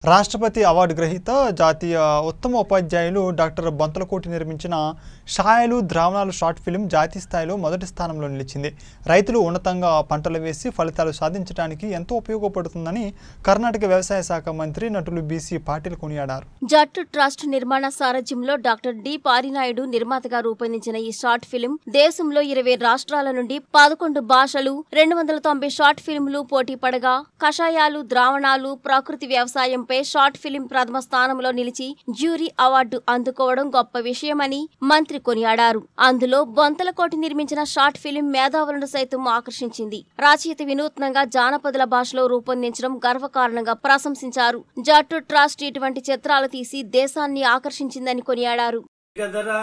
రాష్ట్రపతి అవార్డు గ్రహీత జాతీయ ఉత్తమ ఉపాధ్యాయులు డాక్టర్ బొంతలకోటి నిర్మించిన షాయలు ద్రావణాలు షార్ట్ ఫిల్మ్ జాతీయ స్థాయిలో మొదటి స్థానంలో నిలిచింది రైతులు ఉన్నతంగా పంటలు వేసి ఫలితాలు సాధించడానికి ఎంతో ఉపయోగపడుతుందని కర్ణాటక వ్యవసాయ శాఖ మంత్రి నటులు బీసీ పాటిల్ కొనియాడారు జట్టు ట్రస్ట్ నిర్మాణ సారథ్యంలో డాక్టర్ డి పారినాయుడు నిర్మాతగా రూపొందించిన ఈ షార్ట్ ఫిల్మ్ దేశంలో ఇరవై రాష్ట్రాల నుండి పదకొండు భాషలు రెండు వందల తొంభై షార్ట్ ఫిల్మ్లు పోటీ పడగా కషాయాలు ద్రావణాలు ప్రకృతి వ్యవసాయంపై షార్ట్ ఫిల్మ్ ప్రథమ స్థానంలో నిలిచి జ్యూరీ అవార్డు అందుకోవడం గొప్ప విషయమని మంత్రి కొనియాడారు అందులో బొంతలకోటి నిర్మించిన షార్ట్ ఫిల్మ్ మేధావులను సైతం ఆకర్షించింది రచయిత వినూత్నంగా జానపదుల భాషలో రూపొందించడం గర్వకారణంగా ప్రశంసించారు జట్టు ట్రస్ట్ ఇటువంటి చిత్రాలు తీసి దేశాన్ని ఆకర్షించిందని కొనియాడారు గదరా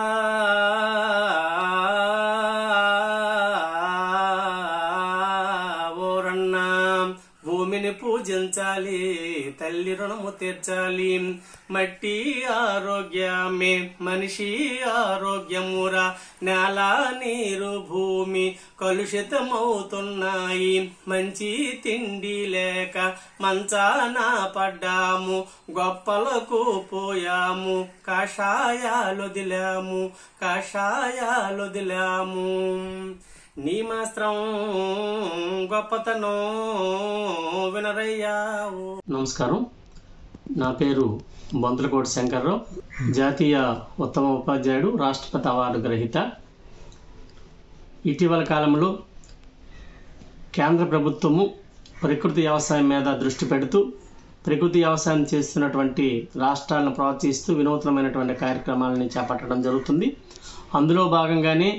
ఓరన్నా భూమిని పూజించాలి తల్లి రుణము తీర్చాలి మట్టి ఆరోగ్యమే మనిషి ఆరోగ్యమురా నేల నీరు భూమి కలుషితమవుతున్నాయి మంచి తిండి లేక మంచాన పడ్డాము గొప్పలకు పోయాము కషాయాలొదిలాము కషాయాలొదిలాము నీ మాస్త్రం గొప్పతనం వినరయ్యావు నమస్కారం నా పేరు బొంతలకోటి శంకర్రావు జాతీయ ఉత్తమ ఉపాధ్యాయుడు రాష్ట్రపతి అవార్డు గ్రహీత ఇటీవల కాలంలో కేంద్ర ప్రభుత్వము ప్రకృతి వ్యవసాయం మీద దృష్టి పెడుతూ ప్రకృతి వ్యవసాయం చేస్తున్నటువంటి రాష్ట్రాలను ప్రోత్సహిస్తూ వినూత్నమైనటువంటి కార్యక్రమాలని చేపట్టడం జరుగుతుంది అందులో భాగంగానే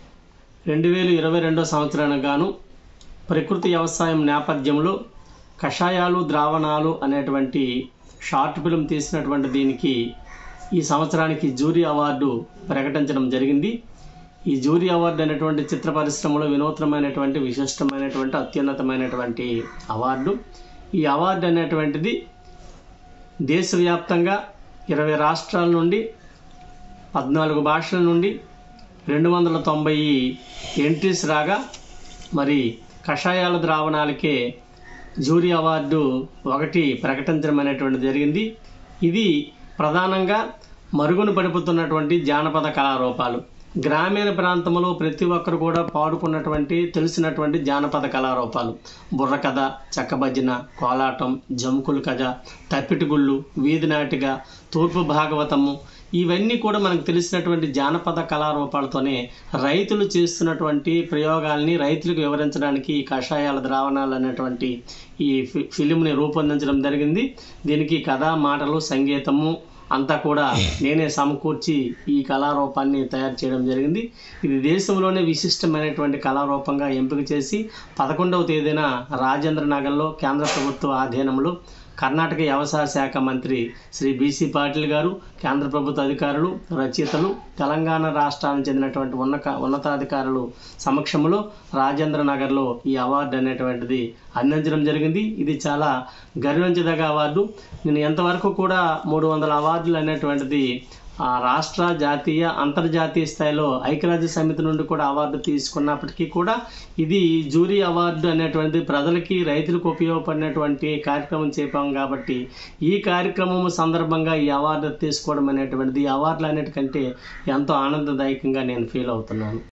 రెండు వేల ఇరవై రెండో సంవత్సరానికి గాను ప్రకృతి వ్యవసాయం నేపథ్యంలో కషాయాలు ద్రావణాలు అనేటువంటి షార్ట్ ఫిల్మ్ తీసినటువంటి దీనికి ఈ సంవత్సరానికి జూరీ అవార్డు ప్రకటించడం జరిగింది ఈ జూరీ అవార్డు అనేటువంటి చిత్ర పరిశ్రమలో వినూత్నమైనటువంటి విశిష్టమైనటువంటి అత్యున్నతమైనటువంటి అవార్డు ఈ అవార్డు అనేటువంటిది దేశవ్యాప్తంగా ఇరవై రాష్ట్రాల నుండి పద్నాలుగు భాషల నుండి రెండు వందల తొంభై ఎంట్రీస్ రాగా మరి కషాయాల ద్రావణాలకే జూరీ అవార్డు ఒకటి ప్రకటించడం అనేటువంటి జరిగింది ఇది ప్రధానంగా మరుగున పడిపోతున్నటువంటి జానపద కళారూపాలు గ్రామీణ ప్రాంతంలో ప్రతి ఒక్కరు కూడా పాడుకున్నటువంటి తెలిసినటువంటి జానపద కళారూపాలు బుర్రకథ చెక్కభజన కోలాటం జముకులు కథ తప్పిటిగుళ్ళు వీధి నాటిక తూర్పు భాగవతము ఇవన్నీ కూడా మనకు తెలిసినటువంటి జానపద కళారూపాలతోనే రైతులు చేస్తున్నటువంటి ప్రయోగాల్ని రైతులకు వివరించడానికి ఈ కషాయాల ద్రావణాలు అనేటువంటి ఈ ఫి ఫిలింని రూపొందించడం జరిగింది దీనికి కథ మాటలు సంగీతము అంతా కూడా నేనే సమకూర్చి ఈ కళారూపాన్ని తయారు చేయడం జరిగింది ఇది దేశంలోనే విశిష్టమైనటువంటి కళారూపంగా ఎంపిక చేసి పదకొండవ తేదీన రాజేంద్ర నగర్లో కేంద్ర ప్రభుత్వ ఆధీనంలో కర్ణాటక వ్యవసాయ శాఖ మంత్రి శ్రీ బీసీ పాటిల్ గారు కేంద్ర ప్రభుత్వ అధికారులు రచయితలు తెలంగాణ రాష్ట్రానికి చెందినటువంటి ఉన్నత ఉన్నతాధికారులు సమక్షంలో రాజేంద్ర నగర్లో ఈ అవార్డు అనేటువంటిది అందించడం జరిగింది ఇది చాలా గర్వించదగ్గ అవార్డు నేను ఎంతవరకు కూడా మూడు వందల అవార్డులు అనేటువంటిది ఆ రాష్ట్ర జాతీయ అంతర్జాతీయ స్థాయిలో ఐక్యరాజ్య సమితి నుండి కూడా అవార్డు తీసుకున్నప్పటికీ కూడా ఇది జూరీ అవార్డు అనేటువంటిది ప్రజలకి రైతులకు ఉపయోగపడినటువంటి కార్యక్రమం చేపాం కాబట్టి ఈ కార్యక్రమం సందర్భంగా ఈ అవార్డు తీసుకోవడం అనేటువంటిది ఈ అవార్డులు అనేటికంటే ఎంతో ఆనందదాయకంగా నేను ఫీల్ అవుతున్నాను